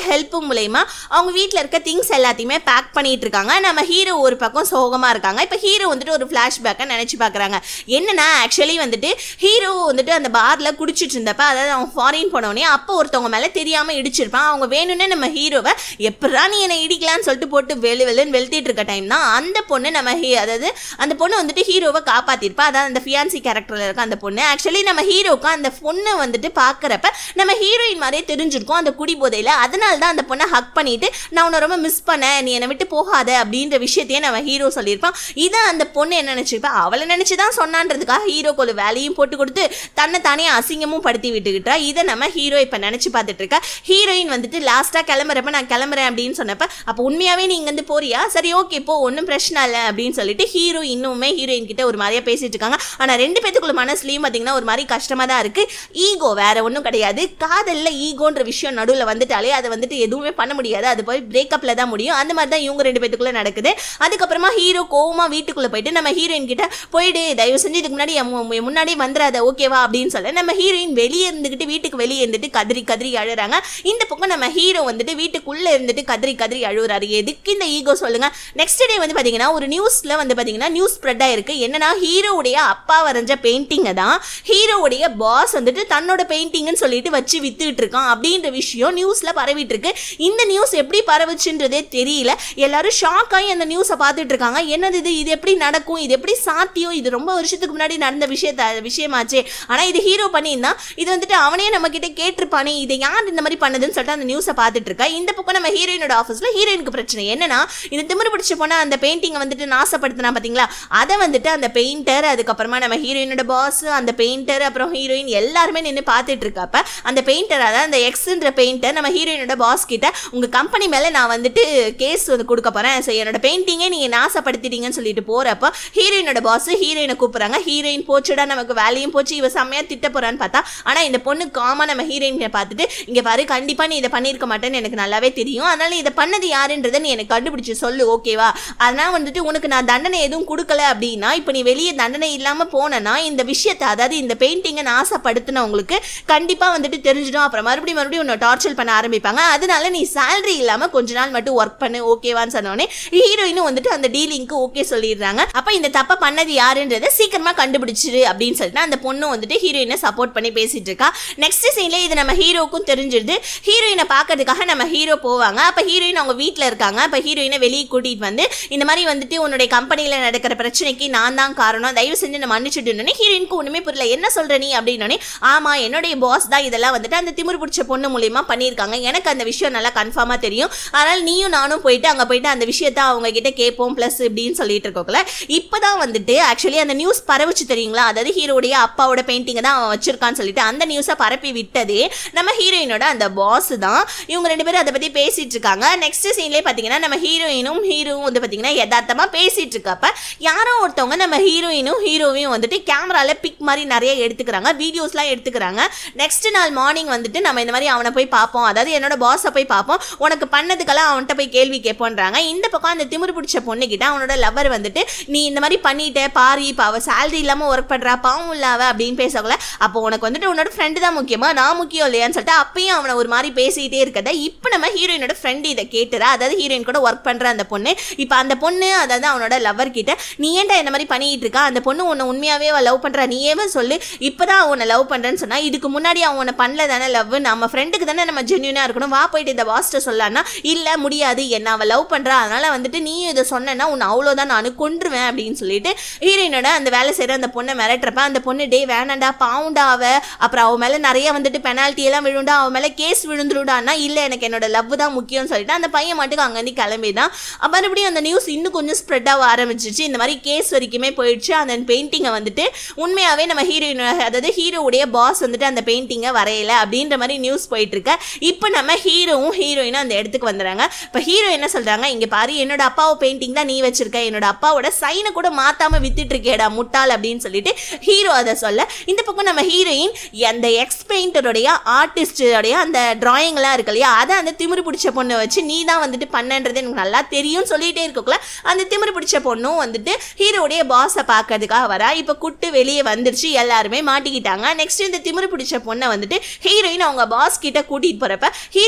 ஹெல்ப் மூலயமா அவங்க வீட்டில் இருக்க திங்ஸ் எல்லாத்தையுமே பேக் பண்ணிட்டு இருக்காங்க நம்ம ஹீரோ ஒரு பக்கம் சோகமாக இருக்காங்க இப்போ ஹீரோ வந்துட்டு ஒரு ஃப்ளாஷ்பேக்கை நினச்சி பார்க்குறாங்க என்னன்னா ஆக்சுவலி வந்துட்டு ஹீரோ வந்துட்டு அந்த பாரில் குடிச்சிட்டு இருந்தப்ப அதாவது அவன் ஃபாரின் போனோடனே அப்போ ஒருத்தவங்க மேலே தெரியாமல் இடிச்சிருப்பான் அவங்க வேணும்னே நம்ம ஹீரோவை எப்படா நீ என்னை இடிக்கலான்னு சொல்லிட்டு போட்டு வெளு வெளுன்னு வெளுத்திட்டு இருக்க டைம் தான் அந்த பொண்ணு நம்ம ஹீ அதாவது அந்த பொண்ணு வந்துட்டு ஹீரோவை காப்பாத்திருப்பா அதாவது அந்த ஃபியான்சி கேரக்டர்ல இருக்க அந்த பொண்ணு ஆக்சுவலி நம்ம ஹீரோக்கு அந்த பொண்ணு வந்துட்டு பார்க்குறப்ப நம்ம ஹீரோயின் மாதிரியே தெரிஞ்சிருக்கும் அந்த குடி போதையில அதனால தான் அந்த பொண்ணை ஹக் பண்ணிட்டு நான் உன்னை ரொம்ப மிஸ் பண்ணேன் நீ என்னை விட்டு போகாத அப்படின்ற விஷயத்தையே நம்ம ஹீரோ சொல்லியிருப்பான் இதை அந்த பொண்ணு என்ன நினைச்சிருப்பா அவளை நினைச்சு தான் சொன்னான்றதுக்காக ஹீரோக்கு ஒரு வேலையும் போட்டு கொடுத்து தன்னை தானே அசிங்கமும் படுத்தி விட்டுக்கிட்டா இதை நம்ம ஹீரோ இப்போ நினைச்சு பார்த்துட்டு இருக்கா ஹீரோயின் வந்துட்டு லாஸ்ட்டாக கிளம்புறப்ப நான் கிளம்புறேன் அப்படின்னு சொன்னப்ப அப்போ உண்மையாவே நீ இங்கேருந்து போறியா சரி ஓகே போ ஒன்றும் பிரச்சனை இல்லை அப்படின்னு சொல்லிட்டு ஹீரோ இன்னுமே ஹீரோயின் கிட்ட ஒரு மாதிரியா பேசிட்டு இருக்காங்க ஆனால் ரெண்டு பேத்துக்குள்ள மனசுலையும் பார்த்தீங்கன்னா ஒரு மாதிரி கஷ்டமா தான் இருக்கு ஈகோ வேற ஒன்றும் கிடையாது காதலில் ஈகோன்ற விஷயம் நடுவில் வந்துட்டாலே அதை வந்துட்டு எதுவுமே பண்ண முடியாது அது போய் பிரேக்கப்ல தான் முடியும் அந்த மாதிரி தான் இவங்க ரெண்டு பேத்துக்குள்ள நடக்குது அதுக்கப்புறமா ஹீரோ கோவமா வீட்டுக்குள்ள போயிட்டு நம்ம ஹீரோயின் கிட்ட போயிடு தயவு செஞ்சு இதுக்கு முன்னாடி என் மு- முன்னாடி வந்துடாத ஓகேவா அப்படின்னு சொல்ல நம்ம ஹீரோயின் வெளியே இருந்துகிட்டு வீட்டுக்கு வெளியே இருந்துட்டு கதறி கதறி அழுறாங்க இந்த பக்கம் நம்ம ஹீரோ வந்துட்டு வீட்டுக்குள்ள இருந்துட்டு கதறி கதறி அழுகுறாரு எதுக்கு இந்த ஈகோ சொல்லுங்க நெக்ஸ்ட் டே வந்து பாத்தீங்கன்னா ஒரு நியூஸ்ல வந்து பாத்தீங்கன்னா நியூஸ் ஸ்ப்ரெட் ஆயிருக்கு என்னன்னா ஹீரோவுடைய அப்பா வரைஞ்ச பெயிண்டிங்கை தான் ஹீரோவுடைய பாஸ் வந்துட்டு தன்னோட பெயிண்டிங்னு சொல்லிட்டு வச்சு வித்துட்டு இருக்கான் அப்படின்ற விஷயம் நியூஸ்ல பரவிட்டு இருக்கு இந்த நியூஸ் எப்படி பரவுச்சுன்றதே தெரியல எல்லாரும் ஷாக் ஆகி அந்த நியூஸை பார்த்துட்டு இருக்காங்க என்னது இது இது எப்படி நடக்கும் இது எப்படி சாத்தியம் இது ரொம்ப வருஷத்துக்கு முன்னாடி நடந்த விஷயத்த விஷயமாச்சே ஆனா இது ஹீரோ பண்ணியிருந்தா இது வந்துட்டு அவனே நம்ம கிட்ட கேட்டிருப்பானே இதை யார் இந்த மாதிரி பண்ணதுன்னு சொல்லிட்டு அந்த நியூஸை பார்த்துட்டு இருக்கா இந்த பக்கம் நம்ம ஹீரோயினோட ஆஃபீஸ்ல ஹீரோயினுக்கு பிரச்சனை என்னன்னா இது திமிரு பிடிச்ச போனா அந்த பெயிண்டிங்கை வந்துட்டு நாசப்படுத்தினா பாத்தீங்களா அதை வந்துட்டு அந்த பெயிண்டர் அதுக்கப்புறமா நம்ம ஹீரோயினோட பாஸ் அந்த பெயிண்டர் அப்புறம் ஹீரோயின் எல்லாருமே நின்று பார்த்துட்டு இருக்கப்ப அந்த பெயிண்டர் அதாவது அந்த எக்ஸ்ன்ற பெயிண்டர் நம்ம ஹீரோயினோட பாஸ் கிட்ட உங்க கம்பெனி மேல நான் வந்துட்டு கேஸ் வந்து கொடுக்க போறேன் So, என்னோட பெயிண்டிங்கை நீங்க நாசப்படுத்திட்டீங்கன்னு சொல்லிட்டு போறப்ப ஹீரோயினோட பாஸ் ஹீரோயினை கூப்பிடுறாங்க ஹீரோயின் போச்சுடா நமக்கு வேலையும் போச்சு இவ செம்மையா திட்ட போறான்னு பார்த்தா ஆனா இந்த பொண்ணு காமா நம்ம ஹீரோயினை பார்த்துட்டு இங்க பாரு கண்டிப்பா நீ இதை பண்ணியிருக்க மாட்டேன்னு எனக்கு நல்லாவே தெரியும் அதனால நீ இதை பண்ணது யாருன்றதை நீ எனக்கு கண்டுபிடிச்சு சொல்லு ஓகேவா அதனால வந்துட்டு உனக்கு நான் தண்டனை எதுவும் கொடுக்கல அப்படின்னா இப்போ நீ வெளியே தண்டனை இல்லாம போனனா இந்த விஷயத்தை அதாவது இந்த பெயிண்டிங்கை நாசப்படுத்தினவங்களுக்கு கண்டிப்பா வந்துட்டு தெரிஞ்சிடும் அப்புறம் மறுபடியும் மறுபடியும் உன்னை டார்ச்சர் பண்ண ஆரம்பிப்பாங்க அதனால நீ சேலரி இல்லாம கொஞ்ச நாள் மட்டும் ஒர்க் பண்ணு ஓகேவான்னு சொன்னோடனே ஹீரோயினும் வந்துட்டு அந்த டீலிங்க்கு ஓகே சொல்லிடுறாங்க அப்ப இந்த தப்பை பண்ணது யாருன்றதை சீக்கிரமா கண்டுபிடிச்சிரு அப்படின்னு சொல்லிட்டு அந்த பொண்ணு வந்துட்டு ஹீரோயினை சப்போர்ட் பண்ணி பேசிட்டு இருக்கா நெக்ஸ்ட் சீன்ல இது நம்ம ஹீரோக்கும் தெரிஞ்சிருது ஹீரோயினை பார்க்கறதுக்காக நம்ம ஹீரோ போவாங்க அப்ப ஹீரோயின் அவங்க வீட்ல இருக்காங்க அப்ப ஹீரோயினை வெளியே கூட்டிட்டு வந்து இந்த மாதிரி வந்துட்டு உன்னுடைய கம்பெனில நடக்கிற பிரச்சனைக்கு நான் தான் காரணம் தயவு செஞ்சு நான் மன்னிச்சுட்டு ஹீரோயினுக்கு ஒண்ணுமே புரியல என்ன சொல்ற நீ அப்படின்னோடனே ஆமா என்னுடைய பாஸ் தான் இதெல்லாம் வந்துட்டு அந்த திமிர் பிடிச்ச பொண்ணு மூலியமா பண்ணியிருக்காங்க எனக்கு அந்த விஷயம் நல்லா கன்ஃபார்மா தெரியும் அதனால நீயும் நானும் போயிட்டு அங்க போயிட்டு அந்த விஷயத்த அவங்க கிட்ட கேட்போம் ப்ளஸ் இப்படின்னு சொல்லிட்டு இருக்கோம்ல இப்பதான் வந்துட்டு ஆக்சுவலி அந்த நியூஸ் பரவுச்சு தெரியுங்களா அதாவது ஹீரோடைய அப்பாவோட பெயிண்டிங்கை தான் அவன் வச்சிருக்கான்னு சொல்லிட்டு அந்த நியூஸை பரப்பி விட்டதே நம்ம ஹீரோயினோட அந்த பாஸ் தான் இவங்க ரெண்டு பேரும் அதை பத்தி பேசிட்டு இருக்காங்க நெக்ஸ்ட் சீன்லேயே பார்த்தீங்கன்னா நம்ம ஹீரோயினும் ஹீரோவும் வந்து பார்த்தீங்கன்னா யதார்த்தமா பேசிட்டு இருக்கப்ப யாரோ ஒருத்தவங்க நம்ம ஹீரோயினும் ஹீரோவையும் வந்துட்டு கேமரால பிக் மாதிரி நிறைய எடுத்துக்கிறாங்க வீடியோஸ்லாம் எடுத்துக்கிறாங்க நெக்ஸ்ட் நாள் மார்னிங் வந்துட்டு நம்ம இந்த மாதிரி அவனை போய் பார்ப்போம் அதாவது என்னோட பாஸை போய் பார்ப்போம் உனக்கு பண்ணதுக்கெல்லாம் அவன்கிட்ட போய் கேள்வி கேட்போன்றாங்க இந்த பக்கம் அந்த திமிரு பிடிச்ச பொண்ணுகிட்ட அவனோட லவர் வந்துட்டு நீ இந்த மாதிரி பண்ணிட்ட பாரு இப்போ அவ சேலரி இல்லாமல் ஒர்க் பண்ணுறா பாவம் இல்ல அவ அப்படின்னு பேசக்குள்ள அப்போ உனக்கு வந்துட்டு உன்னோட ஃப்ரெண்டு தான் முக்கியமா நான் முக்கியம் இல்லையான்னு சொல்லிட்டு அப்பயும் அவனை ஒரு மாதிரி பேசிக்கிட்டே இருக்கத இப்போ நம்ம ஹீரோயினோட ஃப்ரெண்டு இதை கேட்டுறா அதாவது ஹீரோயின் கூட ஒர்க் பண்ணுற அந்த பொண்ணு இப்போ அந்த பொண்ணு அதாவது அவனோட லவர் கிட்ட நீ ஏன்டா இந்த மாதிரி பண்ணிட்டு இருக்கா அந்த பொண்ணு உன்னை உண்மையாவே லவ் பண்றா நீயே சொல்லு இப்பதான் உன்னை லவ் பண்றேன்னு சொன்னா இதுக்கு முன்னாடி அவன் உன்னை பண்ணல தானே லவ் நம்ம ஃப்ரெண்டுக்கு தானே நம்ம ஜென்யூனா இருக்கணும் வா போயிட்டு இந்த வாஸ்ட்டை சொல்லலான்னா இல்ல முடியாது என்ன அவ லவ் பண்றா அதனால வந்துட்டு நீ இதை சொன்னேன்னா உன்னை அவ்வளோதான் நான் கொன்றுவேன் அப்படின்னு சொல்லிட்டு ஹீரோயினோட அந்த வேலை செய்யற அந்த பொண்ணை மிரட்டுறப்ப அந்த பொண்ணு டே வேணாண்டா பாவுண்டா அவ அப்புறம் அவ மேல நிறைய வந்துட்டு பெனால்ட்டி எல்லாம் விழுண்டா அவ மேல கேஸ் விழுந்துருடான்னா இல்ல எனக்கு என்னோட லவ் தான் முக்கியம்னு சொல்லிட்டு அந்த பையன் மட்டும் அங்கேருந்து கிளம்பிதான் மறுபடியும் அந்த நியூஸ் இன்னும் கொஞ்சம் ஸ்ப்ரெட் ஆக ஆரம்பிச்சிச்சு இந்த மாதிரி கேஸ் வரைக்குமே போயிடுச்சு அந்த பெயிண்டிங்கை வந்துட்டு உண்மையாவே நம்ம ஹீரோயின் அதாவது ஹீரோவுடைய பாஸ் வந்துட்டு அந்த பெயிண்டிங்கை வரையல அப்படின்ற மாதிரி நியூஸ் போயிட்டு இருக்க இப்போ நம்ம ஹீரோவும் ஹீரோயினும் அந்த இடத்துக்கு வந்துடுறாங்க இப்போ ஹீரோ என்ன சொல்றாங்க இங்க பாரு என்னோட அப்பாவை பெயிண்டிங் தான் நீ வச்சிருக்க என்னோட அப்பாவோட சைனை கூட மாத்தாம வித்துட்டு இருக்கேடா முட்டாள் அப்படின்னு சொல்லிட்டு ஹீரோ அதை சொல்ல இந்த பக்கம் நம்ம ஹீரோயின் அந்த எக்ஸ் பெயிண்டருடைய ஆர்டிஸ்டோடைய அந்த டிராயிங்லாம் இருக்கு இல்லையா அதை அந்த திமிரு பிடிச்ச பொண்ணை வச்சு நீ தான் வந்துட்டு பண்ணன்றது எனக்கு நல்லா தெரியும் சொல்லிட்டே இருக்கக்குள்ள அந்த திமிரு பிடிச்ச பொண்ணும் வந்துட்டு ஹீரோடைய பாஸை பார்க்கறதுக்காக வரா இப்போ குட்டு வெளியே வந்துருச்சு எல்லாருமே மாட்டிக்கிட்டாங்க நெக்ஸ்ட் இந்த திமிரு பிடிச்ச பொண்ணை வந்துட்டு ஹீரோயின் அவங்க பாஸ் கிட்ட கூட்டிட்டு போறப்ப ஹீரோ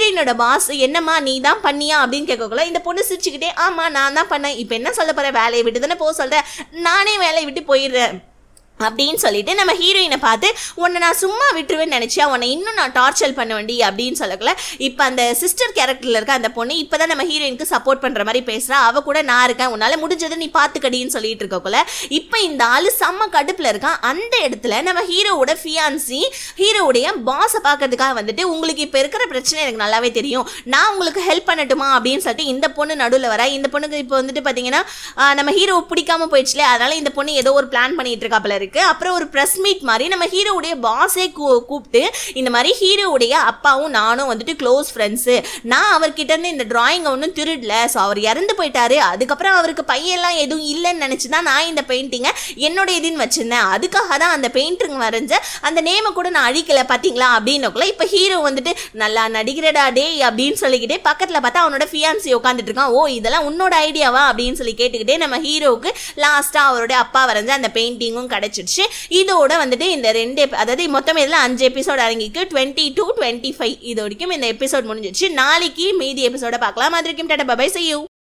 ஹீரோயினோட பாஸ் என்னம்மா நீ தான் பண்ணியா அப்படின்னு கேட்கக்குள்ள இந்த பொண்ணு சிரிச்சுக்கிட்டே ஆமா நான் தான் பண்ணேன் இப்போ என்ன சொல்ல போற வேலையை விட்டு தானே போக சொல்றேன் நானே வேலையை விட்டு போயிடுறேன் அப்படின்னு சொல்லிட்டு நம்ம ஹீரோயினை பார்த்து உன்னை நான் சும்மா விட்டுருவேன்னு நினச்சா உன்னை இன்னும் நான் டார்ச்சர் பண்ண வேண்டி அப்படின்னு சொல்லக்கல இப்போ அந்த சிஸ்டர் கேரக்டரில் இருக்க அந்த பொண்ணு இப்போ தான் நம்ம ஹீரோயினுக்கு சப்போர்ட் பண்ணுற மாதிரி பேசுகிறா அவ கூட நான் இருக்கேன் உன்னால் முடிஞ்சதை நீ பார்த்துக்கடின்னு சொல்லிட்டு இருக்கக்குள்ள இப்போ இந்த ஆள் செம்ம கடுப்பில் இருக்கான் அந்த இடத்துல நம்ம ஹீரோவோட ஃபியான்சி ஹீரோவுடைய பாஸை பார்க்கறதுக்காக வந்துட்டு உங்களுக்கு இப்போ இருக்கிற பிரச்சனை எனக்கு நல்லாவே தெரியும் நான் உங்களுக்கு ஹெல்ப் பண்ணட்டுமா அப்படின்னு சொல்லிட்டு இந்த பொண்ணு நடுவில் வர இந்த பொண்ணுக்கு இப்போ வந்துட்டு பார்த்தீங்கன்னா ஆஹ், நம்ம ஹீரோ பிடிக்காம போயிடுச்சுல அதனால இந்த பொண்ணு ஏதோ ஒரு பிளான் பண்ணிட்டு இருக்காப்புல இருக்கு அப்புறம் ஒரு ப்ரெஸ் மீட் மாதிரி நம்ம ஹீரோவுடைய பாஸே கூப்பிட்டு இந்த மாதிரி ஹீரோவுடைய அப்பாவும் நானும் வந்துட்டு க்ளோஸ் ஃப்ரெண்ட்ஸு நான் அவர்கிட்ட இருந்து இந்த டிராயிங்கை ஒன்றும் திருடல ஸோ அவர் இறந்து போயிட்டாரு அதுக்கப்புறம் அவருக்கு பையெல்லாம் எதுவும் இல்லைன்னு நினச்சி தான் நான் இந்த பெயிண்டிங்கை என்னோட இதுன்னு வச்சிருந்தேன் அதுக்காக தான் அந்த பெயிண்டிங் வரைஞ்ச அந்த நேமை கூட நான் அழிக்கல பார்த்தீங்களா அப்படின்னக்குள்ள இப்போ ஹீரோ வந்துட்டு நல்லா நடிக்கிறடா டேய் அப்படின்னு சொல்லிக்கிட்டே பக்கத்தில் பார்த்தா அவனோட ஃபியான்சி உட்காந்துட்டு இருக்கான் ஓ இதெல்லாம் உன்னோட ஐடியாவா அப்படின்னு சொல்லி கேட்டுக்கிட்டே நம்ம ஹீரோவுக்கு லாஸ்ட்டாக அவருடைய அப்பா வரைஞ்ச அந்த பெயிண்டிங்கும் கிடச்சிடுச்சு இதோட வந்துட்டு இந்த ரெண்டு epi- அதாவது மொத்தம் இதில் அஞ்சு எபிசோட் அடங்கிக்கு டுவெண்ட்டி டூ டுவெண்ட்டி ஃபைவ் இது வரைக்கும் இந்த எபிசோட் முடிஞ்சிடுச்சு நாளைக்கு மீதி எபிசோட பார்க்கலாம் அது வரைக்கும் டாடா பபாய் செய்யும்